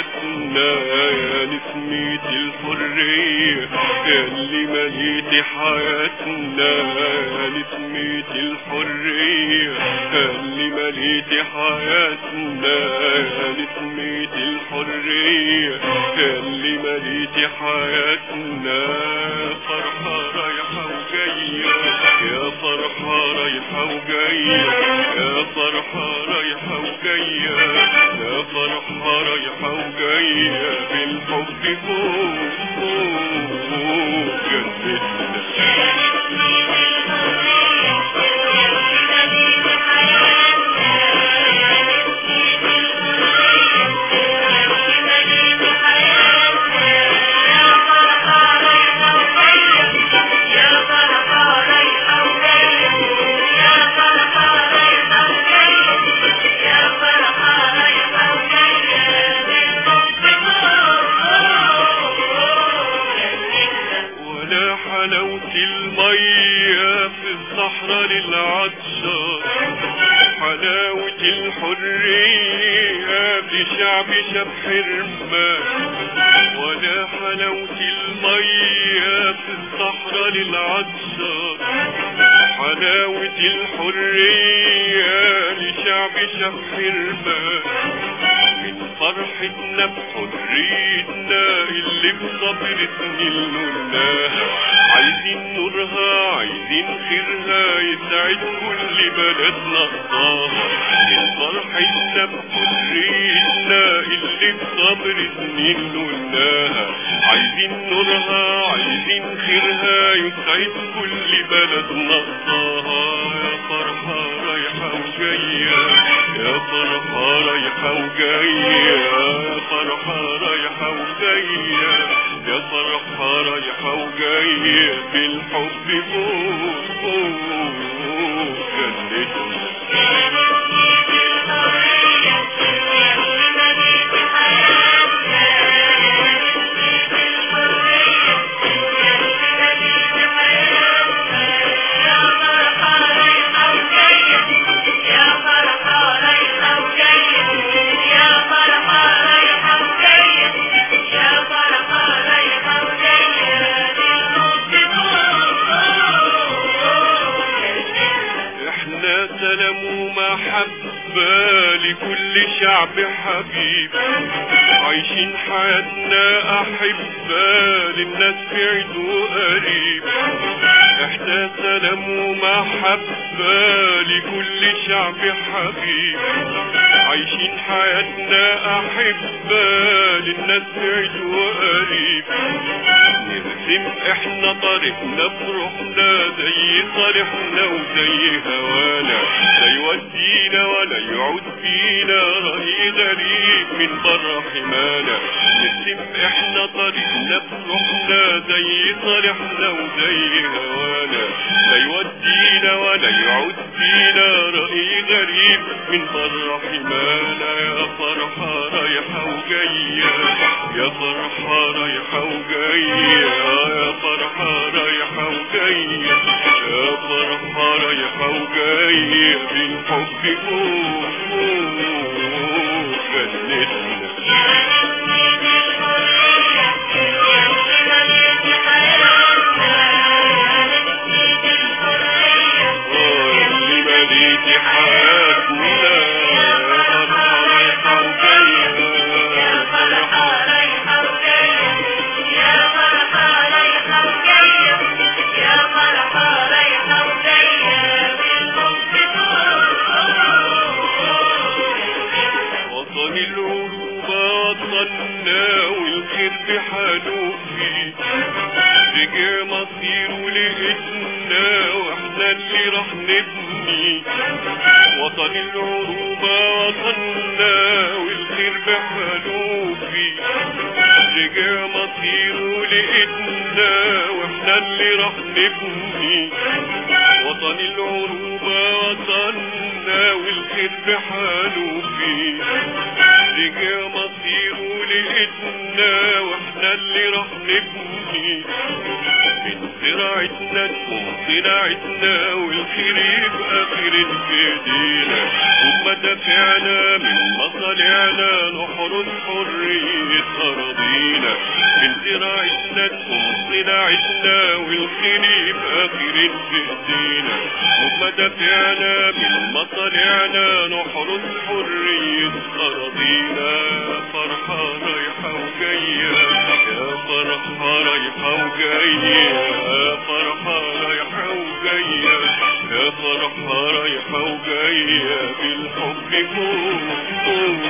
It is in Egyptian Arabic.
حياتنا يا نسمة الحرية يا اللي مليتي حياتنا يا نسمة الحرية يا اللي مليتي حياتنا يا نسمة الحرية يا اللي مليتي حياتنا فرحة رايحة وجاية يا فرحة رايحة وجاية يا فرحة رايحة وجاية يا فرحة رايحة وجاية بالحب فوق فوق جنتنا ولا حلاوة المية في الصحراء للعطشان حلاوة الحرية في شعب شاب حرمان ولا حلاوة المية في الصحراء للعطشان حلاوة الحرية لشعب شاب حرمان من فرحتنا بحريتنا اللي بصبر نلناها عايزين نورها عايزين خيرها يسعد كل بلد نقصاها من فرحتنا بحريتنا اللي بصبر نلناها عايزين نورها عايزين خيرها يسعد كل بلد نقصاها يا فرحة رايحة وجاية يا فرحة رايحة وجاية يا فرحة رايحة وجاية يا فرحة رايحة وجاية بالحب فوق فوق جنتنا احنا سلام ومحبة لكل شعب حبيب عايشين حياتنا أحبة للناس بعيد وقريب احنا سلام ومحبة لكل شعب حبيب عايشين حياتنا أحبة للناس بعيد وقريب نرسم احنا طريقنا بروحنا زي صالحنا وزي هوانا لا يودينا ولا يعود فينا رأي غريب من بره حمانا نرسم احنا طريقنا بروحنا زي صالحنا وزي هوانا لا يودينا ولا يعود فينا رأي غريب من بره حمانا يا فرحة رايحة وجاية يا فرحة رايحة وجاية يا فرحة رايحة وجاية يا فرحة رايحة وجاية بالحب فوق فوق جنتنا اللي مليتي حياتنا يا فرحة رايحة وجاية يا فرحة وطن العروبة وطننا والخير بحاله فيه رجع مصير ولقيتنا واحنا اللي راح نبني وطن العروبة وطننا والخير بحاله فيه رجع مصير ولقيتنا واحنا اللي راح نبني وطن العروبة وطننا والخير بحاله فيه رجع مصيره لقيتنا واحنا اللي راح نبني من زراعتنا زرعتنا تقوم صناعتنا والخير يبقى خير في ايدينا وبمدافعنا من مصانعنا نحرس حرية أراضينا من زراعتنا تقوم صناعتنا والخير يبقى خير في ايدينا وبمدافعنا من مصانعنا نحرس حرية أراضينا فرحة رايحة وجاية يا فرحة رايحة وجاية يا فرحة رايحة وجاية يا فرحة رايحة وجاية بالحب فوق فوق